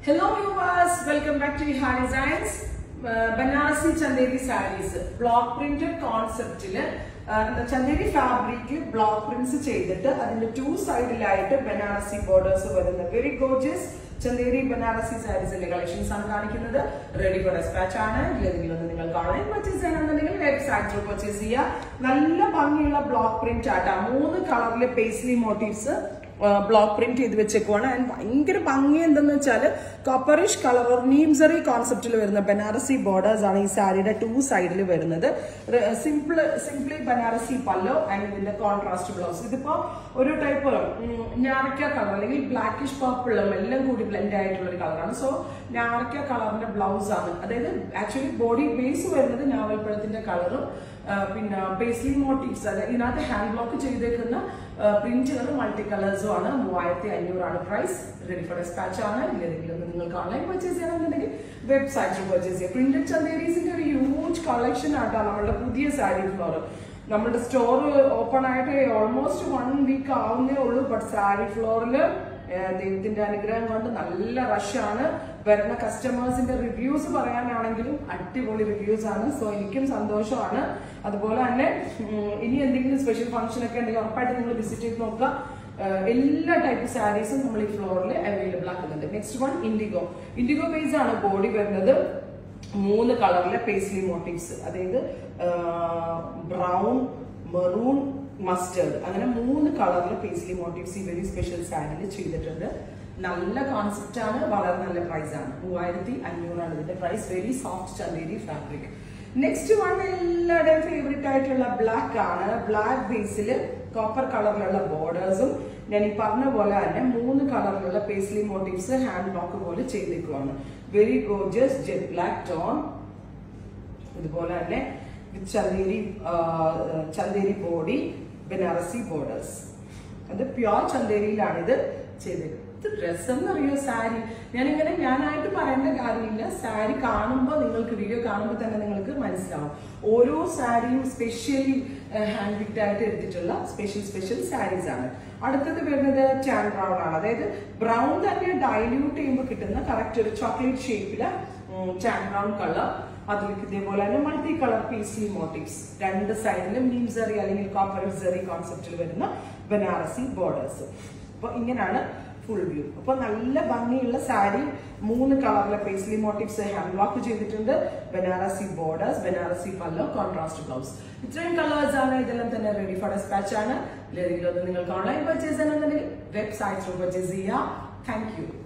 Hello viewers, welcome back to Iha Designs. Banarasi Chanderi saris block printed കോൺസെപ്റ്റില് ചന്ദേരി ഫാബ്രിക്കിൽ block prints ചെയ്തിട്ട് അതിന്റെ ടു സൈഡിലായിട്ട് ബനാറസി ബോർഡേഴ്സ് വരുന്ന വെരി ഗോർജിയസ് ചന്ദേരി ബനാറസി സാരീസിന്റെ കളക്ഷൻസ് ആണ് കാണിക്കുന്നത് റെഡി ഫോർ ഡെസ്പാച്ച് ആണ് ഏതെങ്കിലും ഒന്ന് നിങ്ങൾക്ക് ഓൺലൈൻ പർച്ചേസ് ചെയ്യണമെന്നുണ്ടെങ്കിൽ വെബ്സൈറ്റിൽ പർച്ചേസ് ചെയ്യുക നല്ല ഭംഗിയുള്ള ബ്ലോക്ക് പ്രിന്റ് ആട്ടാ മൂന്ന് കളറിലെ പേസ്ലി മോട്ടീവ്സ് ബ്ലോക്ക് പ്രിന്റ് ചെയ്ത് വെച്ചേക്കുവാണ് ആൻഡ് ഭയങ്കര ഭംഗി എന്തെന്ന് വെച്ചാൽ കോപ്പറിഷ് കളർ ഓർ നീംസറി കോൺസെപ്റ്റിൽ വരുന്ന ബനാറസി ബോർഡേഴ്സ് ആണ് ഈ സാരിയുടെ ടു സൈഡിൽ വരുന്നത് simple simply Banarasi pallu and ഇതിന്റെ കോൺട്രാസ്റ്റ് ബ്ലൗസ് ഇതിപ്പോ ഒരു ടൈപ്പ് ഞാറക്ക കളർ അല്ലെങ്കിൽ ബ്ലാക്കിഷ് പർപ്പിളും എല്ലാം കൂടി ബ്ലെൻഡ് ആയിട്ടുള്ള ഒരു കളറാണ് സോ ഞാറക്ക കളറിന്റെ ബ്ലൗസ് ആണ് അതായത് ആക്ച്വലി ബോഡി ബേസ് വരുന്നത് ഞാവൽപ്പഴത്തിന്റെ കളറും പിന്നെ പേസ്ലി മോട്ടീവ്സ് അതായത് ഇതിനകത്ത് ഹാൻഡ് ബ്ലോക്ക് ചെയ്തേക്കുന്ന പ്രിന്റുകൾ മൾട്ടി കളേഴ്സും ആണ് മൂവായിരത്തി അഞ്ഞൂറാണ് പ്രൈസ് റെഡി ഫോർ ഡെസ്പാച്ച് ആണ് ഇല്ലെങ്കിലും നിങ്ങൾക്ക് ഓൺലൈൻ പർച്ചേസ് ചെയ്യണമെന്നുണ്ടെങ്കിൽ വെബ്സൈറ്റിൽ പർച്ചേസ് ചെയ്യാം പ്രിന്റഡ് ചന്തേരീസിന്റെ ഒരു ഹ്യൂജ് കളക്ഷൻ ആയിട്ടാണ് നമ്മളുടെ പുതിയ സാരി ഫ്ലോർ നമ്മുടെ സ്റ്റോർ ഓപ്പൺ ആയിട്ട് ഓൾമോസ്റ്റ് വൺ വീക്ക് ആവുന്നേ ഉള്ളൂ ബട്ട് സാരി ഫ്ലോറിൽ ദൈവത്തിന്റെ അനുഗ്രഹം കൊണ്ട് നല്ല റഷാണ് വരുന്ന കസ്റ്റമേഴ്സിന്റെ റിവ്യൂസ് പറയാനാണെങ്കിലും അടിപൊളി റിവ്യൂസ് ആണ് സോ എനിക്കും സന്തോഷമാണ് അതുപോലെ തന്നെ ഇനി എന്തെങ്കിലും സ്പെഷ്യൽ ഫംഗ്ഷൻ ഒക്കെ ഉണ്ടെങ്കിൽ ഉറപ്പായിട്ട് നിങ്ങൾ വിസിറ്റ് ചെയ്ത് നോക്കുക എല്ലാ ടൈപ്പ് സാരീസും നമ്മൾ ഈ ഫ്ലോറിൽ അവൈലബിൾ ആക്കുന്നുണ്ട് next one indigo indigo base ആണ് ബോഡി വരുന്നത് മൂന്ന് കളറിലെ പേസ്ലി മോട്ടീവ്സ് അതായത് ബ്രൗൺ മെറൂൺ മസ്റ്റേർഡ് അങ്ങനെ മൂന്ന് കളറിൽ പേസ്ലി മോട്ടീവ്സ് ഈ വെരി സ്പെഷ്യൽ സാരിയിൽ ചെയ്തിട്ടുണ്ട് നല്ല കോൺസെപ്റ്റ് ആണ് വളരെ നല്ല പ്രൈസ് ആണ് മൂവായിരത്തി അഞ്ഞൂറാണ് ഇതിന്റെ price very soft Chanderi fabric next one എല്ലാവരുടെയും ഫേവറേറ്റ് ആയിട്ടുള്ള ബ്ലാക്ക് ആണ് ബ്ലാക്ക് ബേസിൽ കോപ്പർ കളറിലുള്ള ബോർഡേഴ്സും ഞാൻ ഈ പറഞ്ഞ പോലെ തന്നെ മൂന്ന് കളറിലുള്ള പേസ്ലി മോട്ടീവ്സ് ഹാൻഡ് ബ്ലോക്ക് പോലെ ചെയ്തേക്കുവാണ് very gorgeous jet black tone ഇതുപോലെ തന്നെ with Chanderi Chanderi body Banarasi borders അത് പ്യോർ ചന്തേരിയിലാണ് ഇത് ചെയ്തത് ഇത് ഡ്രസ് എന്നറിയോ സാരി ഞാനിങ്ങനെ ഞാനായിട്ട് പറയേണ്ട കാര്യമില്ല സാരി കാണുമ്പോൾ നിങ്ങൾക്ക് വീഡിയോ കാണുമ്പോൾ തന്നെ നിങ്ങൾക്ക് മനസ്സിലാവും ഓരോ സാരിയും സ്പെഷ്യലി ഹാൻഡ് പിക്ഡ് ആയിട്ട് എടുത്തിട്ടുള്ള സ്പെഷ്യൽ സ്പെഷ്യൽ സാരീസ് ആണ് അടുത്തത് വരുന്നത് ടാൻ ബ്രൗൺ ആണ് അതായത് ബ്രൗൺ തന്നെ ഡൈല്യൂട്ട് ചെയ്യുമ്പോൾ കിട്ടുന്ന കറക്റ്റ് ഒരു ചോക്ലേറ്റ് ഷേപ്പില് ടാൻ ബ്രൗൺ കളർ അതിലേക്ക് ഇതേപോലെ തന്നെ മൾട്ടി കളർ പീസ്ലി മോട്ടീവ്സ് രണ്ട് സൈഡിലും നീംസറി അല്ലെങ്കിൽ കോപ്പർ സെറി കോൺസെപ്റ്റിൽ വരുന്ന ബനാറസി ബോർഡേഴ്സ് അപ്പൊ ഇങ്ങനെയാണ് ഫുൾ വ്യൂ അപ്പൊ നല്ല ഭംഗിയുള്ള സാരി മൂന്ന് കളറിലെ പേസ്ലി മോട്ടീവ്സ് ഹാൻഡ് വർക്ക് ചെയ്തിട്ടുണ്ട് Banarasi borders Banarasi pallu contrast blouse ഇത്രയും കളേഴ്സ് ആണ് ഇതെല്ലാം തന്നെ റെഡി ഫോർ ഡെസ്പാച്ച് ആണ് ഏതെങ്കിലും ഒന്ന് നിങ്ങൾക്ക് ഓൺലൈൻ പർച്ചേസ് ചെയ്യണമെന്നുണ്ടെങ്കിൽ വെബ്സൈറ്റ് പർച്ചേസ് ചെയ്യാം താങ്ക് യു